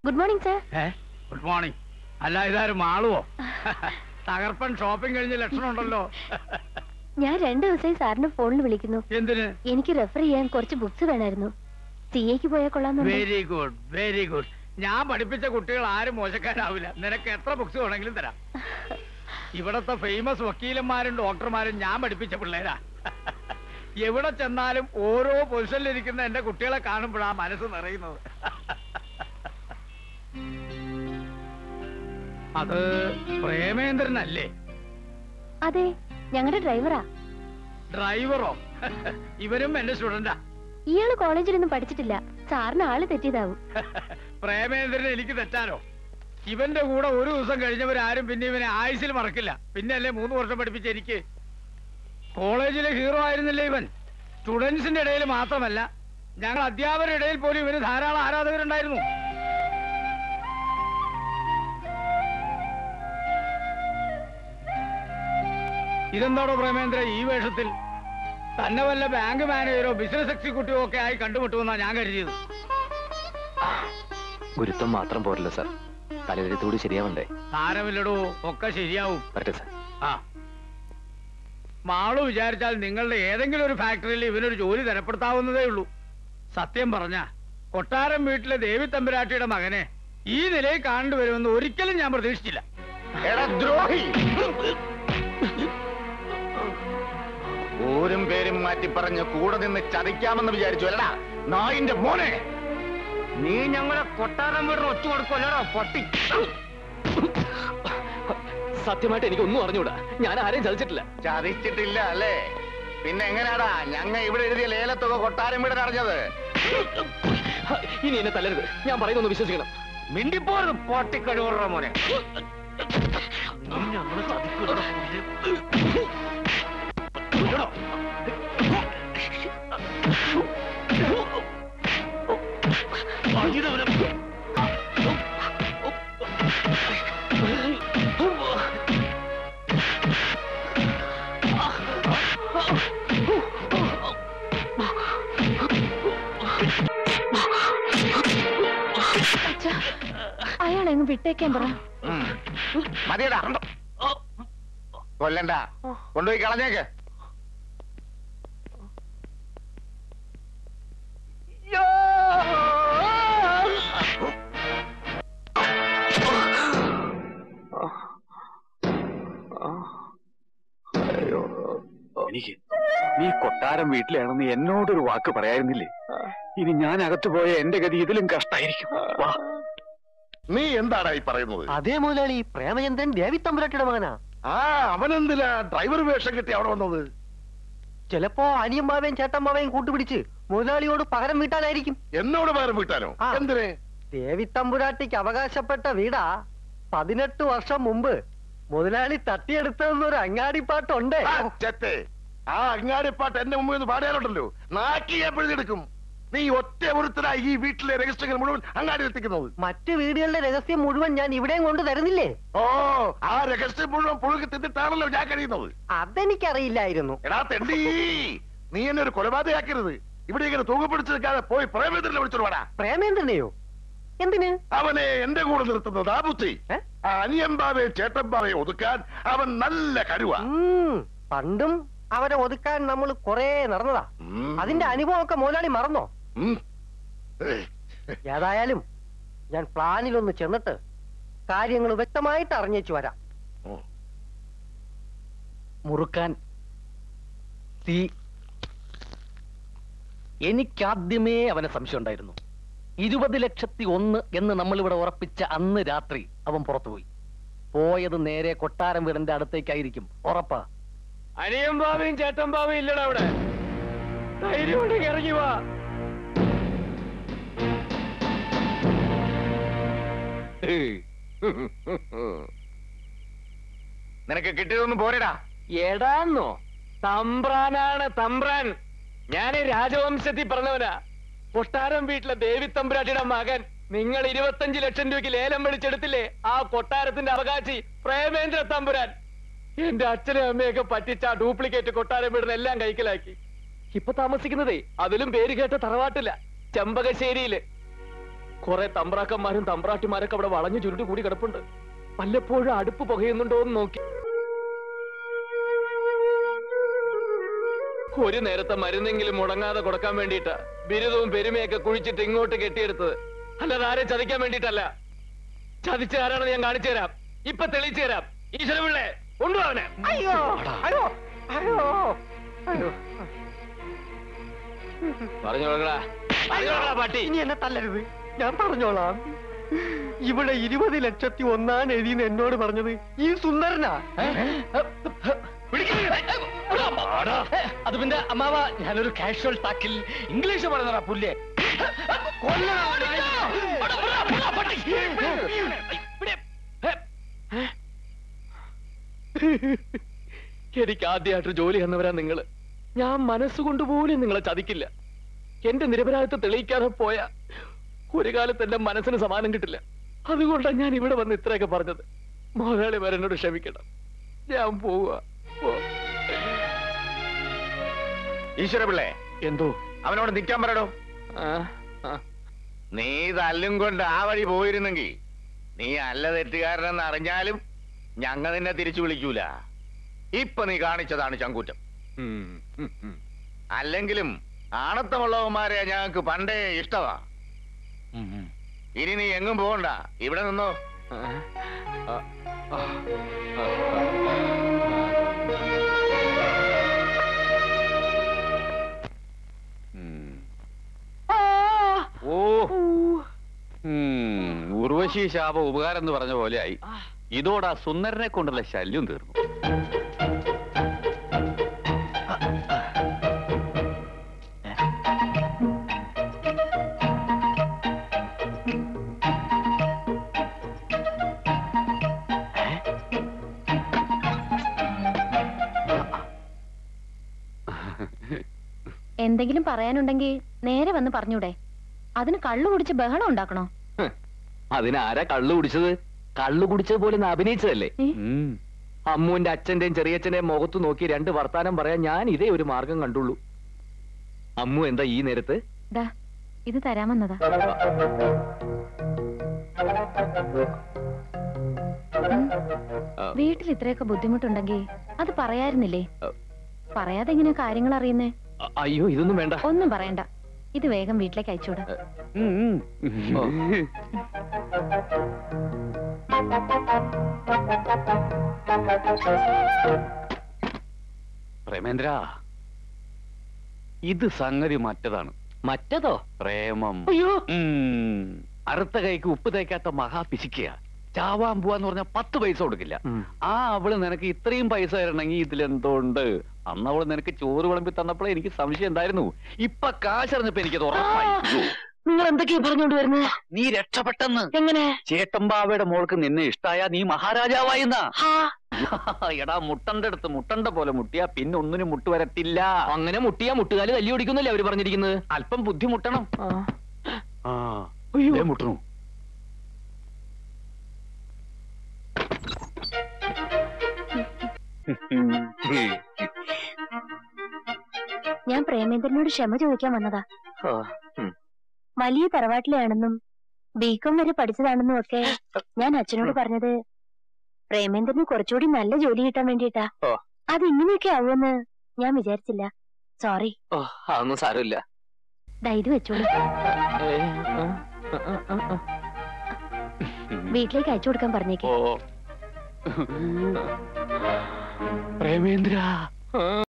Good morning sir ഏ good morning അല്ല ഇതാരും മാളുവോ തകർപ്പൻ ഷോപ്പിംഗ് കഴിഞ്ഞ ലക്ഷണം ഉണ്ടല്ലോ ഞാൻ രണ്ടു ദിവസമായി സാറിന് ഫോണിൽ വിളിക്കുന്നു എന്തിന് എനിക്ക് റെഫർ ചെയ്യാൻ കുറച്ച് ബുക്സ് വേണമായിരുന്നു സി എക്ക് പോയാൽ കൊള്ളാന്നുണ്ട് വെരി ഗുഡ് വെരി ഗുഡ് ഞാൻ പഠിപ്പിച്ച കുട്ടികൾ ആരും മോശക്കാരാവില്ല നിനക്ക് എത്ര ബുക്സ് വേണമെങ്കിലും തരാം ഇവിടത്തെ ഫേമസ് വക്കീലന്മാരും ഡോക്ടർമാരും ഞാൻ പഠിപ്പിച്ച പിള്ളേരാ എവിടെ ചെന്നാലും ഓരോ പൊസിഷനിലിരിക്കുന്ന എന്റെ കുട്ടികളെ കാണുമ്പോഴാ മനസ്സ് നിറയുന്നത് അത് പ്രേമേന്ദ്രനല്ലേ അതെ ഞങ്ങളുടെ ഡ്രൈവറാ ഡ്രൈവറോ ഇവരും എന്റെ സ്റ്റുഡന്റാ ഇയാള് കോളേജിലൊന്നും പഠിച്ചിട്ടില്ല സാറിന് ആള് തെറ്റിയതാവും പ്രേമേന്ദ്രൻ എനിക്ക് തെറ്റാനോ ഇവന്റെ കൂടെ ഒരു ദിവസം കഴിഞ്ഞവരാരും പിന്നെ ഇവനെ ആയുസിൽ മറക്കില്ല പിന്നെ അല്ലേ മൂന്ന് വർഷം പഠിപ്പിച്ച എനിക്ക് കോളേജിലെ ഹീറോ ആയിരുന്നില്ലേ ഇവൻ സ്റ്റുഡൻസിന്റെ ഇടയിൽ മാത്രമല്ല ഞങ്ങൾ അധ്യാപകരുടെ ഇടയിൽ പോലും ഇവന് ധാരാളം ആരാധകരുണ്ടായിരുന്നു ഇതെന്താണോ പ്രേമേന്ദ്ര ഈ വേഷത്തിൽ തന്നെ വല്ല ബാങ്ക് മാനേജറോ ബിസിനസ് എക്സിക്യൂട്ടീവോ ഒക്കെ ആയി കണ്ടുമുട്ടുമെന്നാ ഞാൻ കരുതിയത് ഗുരുത്വം മാത്രം പോരല്ലോ സാർ തലവെഴുത്തുകൂടി ശരിയാവണ്ടേ സാരമില്ലടോ ഒക്കെ ശരിയാവും വരട്ടെ സാർ ആ മാളു വിചാരിച്ചാൽ നിങ്ങളുടെ ഏതെങ്കിലും ഒരു ഫാക്ടറിയിൽ ഇവനൊരു ജോലി തരപ്പെടുത്താവുന്നതേ ഉള്ളൂ സത്യം പറഞ്ഞ കൊട്ടാരം വീട്ടിലെ ദേവി തമ്പുരാട്ടിയുടെ മകനെ ഈ നിലയിൽ കാണേണ്ടി വരുമെന്ന് ഒരിക്കലും ഞാൻ പ്രതീക്ഷിച്ചില്ല എടാ ദ്രോഹി ഊരും പേരും മാറ്റി പറഞ്ഞ് കൂടെ നിന്ന് ചതിക്കാമെന്ന് വിചാരിച്ചു അല്ലടാ നായിന്റെ മോനെ നീ ഞങ്ങളെ കൊട്ടാരം വീടിന് ഒറ്റ കൊടുക്കുമല്ലോ പൊട്ടി സത്യമായിട്ട് എനിക്ക് ഒന്നും അറിഞ്ഞൂടാ ഞാൻ ആരെയും ചതിച്ചിട്ടില്ല ചതിച്ചിട്ടില്ല അല്ലേ പിന്നെ എങ്ങനെയാടാ ഞങ്ങ ഇവിടെ എഴുതിയ ലേലത്തുക കൊട്ടാരം വീടൻ അറിഞ്ഞത് ഇനി എന്നെ തല്ലരുത് ഞാൻ പറയുന്നൊന്ന് വിശ്വസിക്കണം മിണ്ടിപ്പോറും പൊട്ടിക്കഴിവുറ മോനെ അയാളെങ്ങ് വിട്ടേക്കാൻ പറ ഉം. മതിയടാ കൊല്ലണ്ട കൊണ്ടുപോയി കളഞ്ഞേക്ക് എനിക്ക് നീ കൊട്ടാരം വീട്ടിലാണെന്ന് എന്നോടൊരു വാക്ക് പറയായിരുന്നില്ലേ ഇനി ഞാൻ അകത്തു പോയ എന്റെ ഗതി ഇതിലും കഷ്ടായിരിക്കും വാ നീ എന്താടാ ഈ പറയുന്നത് അതേ മുതലാളി പ്രേമചന്ദ്രൻ ദേവി തമ്പുരാട്ടിയുടെ മകനാ ആ അവനെന്തിനാ ഡ്രൈവർ വേഷം കിട്ടി അവിടെ വന്നത് ചിലപ്പോ അനിയമ്മാവേയും ചേട്ടമ്മാവേയും കൂട്ടുപിടിച്ച് മുതലാളിയോട് പകരം വീട്ടാനായിരിക്കും എന്നോട് പകരം വീട്ടാനോ ആ. എന്തിന് ദേവി തമ്പുരാട്ടിക്ക് അവകാശപ്പെട്ട വീടാ പതിനെട്ട് വർഷം മുമ്പ് മുതലാളി തട്ടിയെടുത്തതെന്നൊരു അങ്ങാടിപ്പാട്ടുണ്ട് ആ, ചെത്തെ ആ അങ്ങാടിപ്പാട്ട് എന്റെ മുമ്പിൽ നിന്ന് പാടാനുണ്ടല്ലോ നാക്കി ഞാൻ പിഴുതെടുക്കും നീ ഒറ്റ ഒരുത്തരായി ഈ വീട്ടിലെ രജിസ്റ്ററുകൾ മുഴുവൻ അങ്ങാടി എത്തിക്കുന്നത് മറ്റു വീടുകളുടെ രഹസ്യം മുഴുവൻ ഞാൻ ഇവിടെയും കൊണ്ട് തരുന്നില്ലേ ഓ ആ രഹസ്യം മുഴുവൻ പുഴുകി തിന്നിട്ടാണല്ലോ ഞാൻ കഴിയുന്നത് അതെനിക്കറിയില്ലായിരുന്നു എടാ തെണ്ടി നീ എന്നെ ഒരു കൊലപാതകയാക്കരുത് ഇവിടെ ഇങ്ങനെ തൂക്കപ്പിടിച്ച് നിൽക്കാതെ പോയി പ്രേമേന്ദ്രനെ വിളിച്ചോട് വാടാ പ്രേമേന്ദ്രനെയോ എന്തിന് അവനെ എന്റെ കൂടെ നിർത്തുന്നത് ആ ബുദ്ധി ഏ? ആ അനിയമ്പാവെ ചേട്ടമ്പാവെ ഒതുക്കാൻ അവൻ നല്ല കരുവ ഉം, പണ്ടും അവരെ ഒതുക്കാൻ നമ്മൾ കൊറേ നടന്നതാ അതിന്റെ അനുഭവമൊക്കെ മുതലാളി മറന്നോ ഏതായാലും ഞാൻ പ്ലാനിലൊന്ന് ചെന്നിട്ട് കാര്യങ്ങൾ വ്യക്തമായിട്ട് അറിഞ്ഞേച്ചു വരാം മുറുക്കാൻ തീ എനിക്കാദ്യമേ അവനെ സംശയം ഉണ്ടായിരുന്നു ഇരുപത് ലക്ഷത്തി ഒന്ന് എന്ന് നമ്മൾ ഇവിടെ ഉറപ്പിച്ച അന്ന് രാത്രി അവൻ പുറത്തുപോയി പോയത് നേരെ കൊട്ടാരം വീടിന്റെ അടുത്തേക്കായിരിക്കും ഉറപ്പാ അനിയൻ ബാബയും ചേട്ടൻ ബാബയും ഇല്ലടാ അവിടെ ധൈര്യം ഉണ്ടെങ്കിൽ ഇറങ്ങി വാ നിനക്ക് കിട്ടിയതൊന്നും പോരടാ എടാന്നോ തമ്പ്രാനാണ് തമ്പ്രാൻ ഞാൻ രാജവംശത്തിൽ പറഞ്ഞവനാ കൊട്ടാരം വീട്ടിലെ ദേവി തമ്പുരാട്ടിയുടെ മകൻ നിങ്ങൾ ഇരുപത്തഞ്ച് ലക്ഷം രൂപയ്ക്ക് ലേലം വിളിച്ചെടുത്തില്ലേ ആ കൊട്ടാരത്തിന്റെ അവകാശി പ്രേമേന്ദ്ര തമ്പുരാൻ എന്റെ അച്ഛനും അമ്മയൊക്കെ പറ്റിച്ച ആ ഡ്യൂപ്ലിക്കേറ്റ് കൊട്ടാരം വീടിന് എല്ലാം കൈക്കലാക്കി ഇപ്പൊ താമസിക്കുന്നതേ അതിലും പേര് കേട്ട തറവാട്ടില്ല ചെമ്പകശ്ശേരിയില് കുറെ തമ്പ്രാക്കന്മാരും തമ്പ്രാട്ടിമാരൊക്കെ അവിടെ വളഞ്ഞു ചുരുട്ടി കൂടി കിടപ്പുണ്ട് വല്ലപ്പോഴും അടുപ്പ് പുകയുന്നുണ്ടോ എന്ന് നോക്കി ഒരു നേരത്തെ മരുന്നെങ്കിലും മുടങ്ങാതെ കൊടുക്കാൻ വേണ്ടിയിട്ടാ ബിരുദവും പെരുമയൊക്കെ കുഴിച്ചിട്ട് ഇങ്ങോട്ട് കെട്ടിയെടുത്തത് അല്ലാതെ ആരെ ചതിക്കാൻ വേണ്ടിയിട്ടല്ല ചതിച്ച ആരാണെന്ന് ഞാൻ കാണിച്ചു തരാം ഇപ്പൊ തെളിയിച്ചു തരാം ഈശ്വരപിള്ളേ കൊണ്ടുപോവനെ അയ്യോ അയ്യോ അയ്യോ അയ്യോ പറഞ്ഞോളാ പറഞ്ഞോളാ പാട്ടി ഇനി എന്നെ തല്ലരുത് ഞാൻ പറഞ്ഞോളാം ഇവിടെ ഇരുപത് ലക്ഷത്തി ഒന്നാണ് എഴുതിന്ന് എന്നോട് പറഞ്ഞത് ഈ സുന്ദരനാ അത് പിന്നെ അമ്മാവ ഞാനൊരു കാഷ്വൽ ടാക്കിൽ ഇംഗ്ലീഷ് പറയുന്നതാ പുല്ലേ എനിക്ക് ആദ്യമായിട്ട് ജോലി തന്നവരാ നിങ്ങള് ഞാൻ മനസ്സുകൊണ്ട് പോലും നിങ്ങളെ ചതിക്കില്ല എന്റെ നിരപരാധിത്വം തെളിയിക്കാതെ പോയ ഒരു കാലത്ത് എന്റെ മനസ്സിന് സമാനം കിട്ടില്ല അതുകൊണ്ടാണ് ഞാൻ ഇവിടെ വന്ന് ഇത്രയൊക്കെ പറഞ്ഞത് മുതലാളി വരനോട് ക്ഷമിക്കണം ഞാൻ പോവുക പോ. ഈശ്വരപിള്ളേ എന്തോ അവനോട് നിൽക്കാൻ പറയടോ ആ, ആ. നീ തല്ലും കൊണ്ട് ആ വഴി പോയിരുന്നെങ്കിൽ നീ അല്ല തെറ്റുകാരനെന്ന് അറിഞ്ഞാലും ഞങ്ങ നിന്നെ തിരിച്ചു വിളിക്കൂല ഇപ്പൊ നീ കാണിച്ചതാണ് ചങ്കൂറ്റം ഉം, ഉം, ഉം. അല്ലെങ്കിലും ആണത്തമുള്ളവന്മാരെ ഞങ്ങൾക്ക് പണ്ടേ ഇഷ്ടമാ ഇനി നീ എങ്ങും പോകണ്ട ഇവിടെ നിന്നോ ആ, ആ, ആ, ആ, ഓ ഉം, ഉർവശി ശാപ ഉപകാരം എന്ന് പറഞ്ഞ പോലെയായി ഇതോടാ സുന്ദരനെ കൊണ്ടുള്ള ശല്യം തീർന്നു എന്തെങ്കിലും പറയാനുണ്ടെങ്കിൽ നേരെ വന്ന് പറഞ്ഞൂടെ അതിന് കള്ളു കുടിച്ച് ബഹളം ഉണ്ടാക്കണോ അതിനാരാ കള്ളു കുടിച്ചത് കള്ളു കുടിച്ചത് പോലെ ഒന്ന് അഭിനയിച്ചതല്ലേ ഏ? ഉം. അമ്മുവിന്റെ അച്ഛന്റെയും ചെറിയച്ഛന്റെയും മുഖത്ത് നോക്കി രണ്ട് വർത്താനം പറയാൻ ഞാൻ ഇതേ ഒരു മാർഗം കണ്ടുള്ളൂ അമ്മു എന്താ ഈ നേരത്ത് ദാ ഇത് തരാമെന്നതാ ഉം. ആ. വീട്ടിൽ ഇത്രയൊക്കെ ബുദ്ധിമുട്ടുണ്ടെങ്കിൽ അത് പറയായിരുന്നില്ലേ ആ. പറയാതെ എങ്ങനെ കാര്യങ്ങൾ അറിയുന്നേ അ- അയ്യോ ഇതൊന്നും വേണ്ട ഒന്നും പറയണ്ട ഇത് വേഗം വീട്ടിലേക്ക് അയച്ചുവിടും ഉം, ഉം. ഓ. പ്രേമേന്ദ്ര ഇത് സംഗതി മറ്റതാണ് മറ്റതോ പ്രേമം അയ്യോ ഉം. അറുത്ത കൈക്ക് ഉപ്പ് തേക്കാത്ത മഹാ പിശിക്കുക ചാവാൻ പോവാന്ന് പറഞ്ഞ പത്ത് പൈസ കൊടുക്കില്ല ഉം. ആ അവള് നിനക്ക് ഇത്രയും പൈസ തരണമെങ്കിൽ ഇതിലെന്തോ ഉണ്ട് അന്ന് അവള് നിനക്ക് ചോറ് വിളമ്പി തന്നപ്പോഴേ എനിക്ക് സംശയം ഉണ്ടായിരുന്നു ഇപ്പൊ കാശറിഞ്ഞപ്പോ എനിക്കത് ഉറപ്പായി അയ്യോ, നിങ്ങൾ എന്തൊക്കെയാ പറഞ്ഞോണ്ട് വരുന്നത് നീ രക്ഷപ്പെട്ടെന്ന് എങ്ങനെ ചേട്ടമ്പാവയുടെ മോൾക്ക് നിന്നെ ഇഷ്ടായ നീ മഹാരാജാവായിന്നാ ഹാ എടാ മുട്ടന്റെ അടുത്ത് മുട്ടണ്ട പോലെ മുട്ടിയാ പിന്നെ ഒന്നിനും മുട്ടുവരത്തില്ല അങ്ങനെ മുട്ടിയാ മുട്ടുകാല് തല്ലി ഓടിക്കുന്നല്ലേ അവര് പറഞ്ഞിരിക്കുന്നത് അല്പം ബുദ്ധിമുട്ടണം ആ അയ്യോ. ദേ മുട്ടണു ഞാൻ പ്രേമേന്ദ്രനോട് ക്ഷമ ചോദിക്കാൻ വന്നതാ ആ, ഉം. വലിയ തറവാട്ടിലാണെന്നും ബികോം വരെ പഠിച്ചതാണെന്നും ഒക്കെ ഞാൻ അച്ഛനോട് പറഞ്ഞത് പ്രേമേന്ദ്രന് കുറച്ചുകൂടി നല്ല ജോലി കിട്ടാൻ വേണ്ടിയിട്ടാ ഓ. അത് ഇങ്ങനെയൊക്കെ ആവുമെന്ന് ഞാൻ വിചാരിച്ചില്ല സോറി ഓ, അതൊന്നും സാരമില്ല ദാ ഇത് വെച്ചോളൂ ഏ, ആ, ആ, ആ, ആ. വീട്ടിലേക്ക് അയച്ചു കൊടുക്കാൻ പറഞ്ഞേക്ക് ഓ പ്രേമേന്ദ്ര ആ.